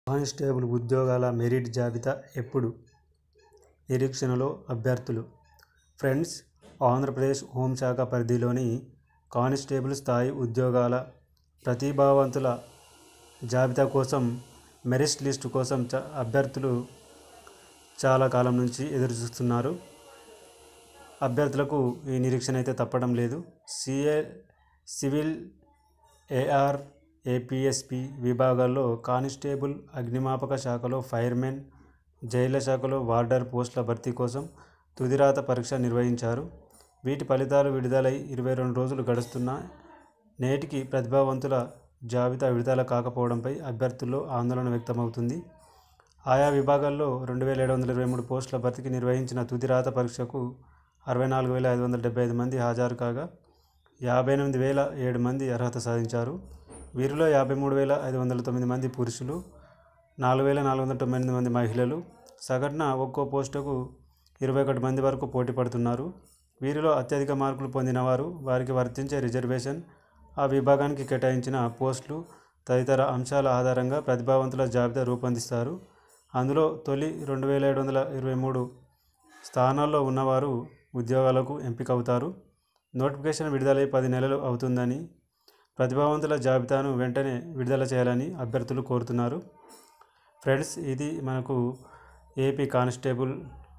constable ఉద్యోగాల merit జాబితా ఎప్పుడు నిరీక్షణలో అభ్యర్థులు ఫ్రెండ్స్ ఆంధ్రప్రదేశ్ హోంశాఖ పరిధిలోని కానిస్టేబుల్ స్థాయి ఉద్యోగాల ప్రతిభావంతుల జాబితా కోసం మెరిట్ లిస్టు కోసం చ అభ్యర్థులు చాలా కాలం నుంచి ఎదురు చూస్తున్నారు అభ్యర్థులకు ఈ నిరీక్షణ అయితే తప్పడం లేదు సిఏ సివిల్ ఏఆర్ ఏపీఎస్పి విభాగాల్లో కానిస్టేబుల్ అగ్నిమాపక శాఖలో ఫైర్మెన్ జైళ్ల శాఖలో వార్డర్ పోస్టుల భర్తీ కోసం తుదిరాత పరీక్ష నిర్వహించారు వీటి ఫలితాలు విడుదలై ఇరవై రెండు రోజులు గడుస్తున్నా నేటికి ప్రతిభావంతుల జాబితా విడుదల కాకపోవడంపై అభ్యర్థుల్లో ఆందోళన వ్యక్తమవుతుంది ఆయా విభాగాల్లో రెండు వేల ఏడు వందల ఇరవై మూడు పోస్టుల భర్తీకి నిర్వహించిన తుదిరాత పరీక్షకు అరవై నాలుగు వేల ఐదు వందల డెబ్బై ఐదు మంది హాజరు కాగా యాభై ఎనిమిది వేల ఏడు మంది అర్హత సాధించారు వీరిలో యాభై మూడు వేల ఐదు వందల తొమ్మిది మంది పురుషులు నాలుగు వేల నాలుగు వందల తొంభై ఎనిమిది మంది మహిళలు సగటున ఒక్కో పోస్టుకు ఇరవై ఒకటి మంది వరకు పోటీ పడుతున్నారు వీరిలో అత్యధిక మార్కులు పొందిన వారు వారికి వర్తించే రిజర్వేషన్ ఆ విభాగానికి కేటాయించిన పోస్టులు తదితర అంశాల ఆధారంగా ప్రతిభావంతుల జాబితా రూపొందిస్తారు అందులో తొలి రెండు వేల ఏడు వందల ఇరవై మూడు స్థానాల్లో ఉన్నవారు ఉద్యోగాలకు ఎంపిక అవుతారు నోటిఫికేషన్ విడుదలై పది నెలలు అవుతుందని ప్రతిభావంతుల జాబితాను వెంటనే విడుదల చేయాలని అభ్యర్థులు కోరుతున్నారు ఫ్రెండ్స్ ఇది మనకు ఏపీ కానిస్టేబుల్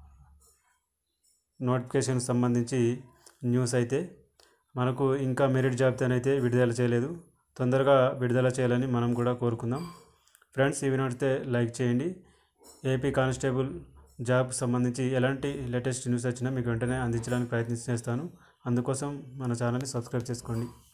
నోటిఫికేషన్ సంబంధించి న్యూస్ అయితే మనకు ఇంకా మెరిట్ జాబితాను అయితే విడుదల చేయలేదు తొందరగా విడుదల చేయాలని మనం కూడా కోరుకుందాం ఫ్రెండ్స్ ఇవి నడితే లైక్ చేయండి ఏపీ కానిస్టేబుల్ జాబ్ సంబంధించి ఎలాంటి లేటెస్ట్ న్యూస్ వచ్చినా మీకు వెంటనే అందించడానికి ప్రయత్నం చేస్తాను అందుకోసం మన ఛానల్ని సబ్స్క్రైబ్ చేసుకోండి